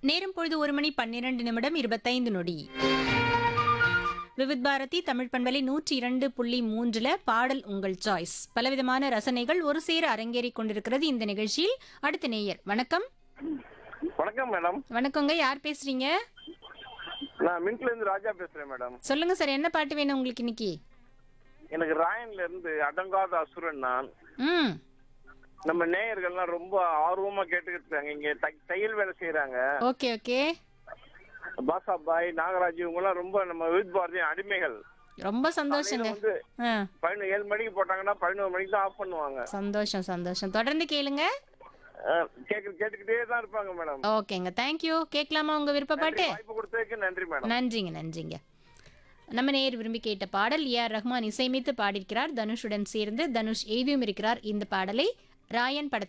நேரம் பொழுது ஒரு மணி பன்னிரண்டு நிமிடம் இருபத்தைந்து நொடி விவித் பாரதி தமிழ் பண்பலை நூற்றி இரண்டு புள்ளி மூன்றுல பாடல் உங்கள் சாய்ஸ் பலவிதமான ரசனைகள் ஒரு சேர அரங்கேறிக் கொண்டிருக்கிறது இந்த நிகழ்ச்சியில் அடுத்த நேயர் வணக்கம் வணக்கம் மேடம் வணக்கங்க யார் பேசுறீங்க நான் மின்ட்ல இருந்து ராஜா பேசுறேன் மேடம் சொல்லுங்க சார் என்ன பாட்டு வேணும் உங்களுக்கு இன்னைக்கு எனக்கு ராயன்ல இருந்து அடங்காத அசுரன் நான் ம் நம்ம நேயர்கள்லாம் ரொம்ப ஆர்வமா கேட்டுக்கிட்டு இருக்காங்க இங்க தை- தையல் வேலை செய்யறாங்க ஓகே ஓகே பாசா பாய் நாகராஜ் இவங்க எல்லாம் ரொம்ப நம்ம வித் பாரதியின் அடிமைகள் ரொம்ப சந்தோஷங்க காலையில வந்து ஆ பதினொரு ஏழு மணிக்கு போட்டாங்கன்னா பதினோரு மணிக்கு தான் ஆஃப் பண்ணுவாங்க சந்தோஷம் சந்தோஷம் தொடர்ந்து கேளுங்க அஹ், கேக்கு கேட்டுக்கிட்டே தான் இருப்பாங்க மேடம் ஓகேங்க தேங்க்யூ கேட்கலாமா உங்க விருப்ப பாட்டு வாய்ப்பு கொடுத்ததுக்கு நன்றி மேடம் நன்றிங்க நன்றிங்க நம்ம நேர் விரும்பி கேட்ட பாடல் ஏ ஆர் ரஹ்மான் இசையமைத்து பாடியிருக்கிறார் தனுஷுடன் சேர்ந்து தனுஷ் எழுதியும் இருக்கிறார் இந்த பாடலை ராயன் படத்தில்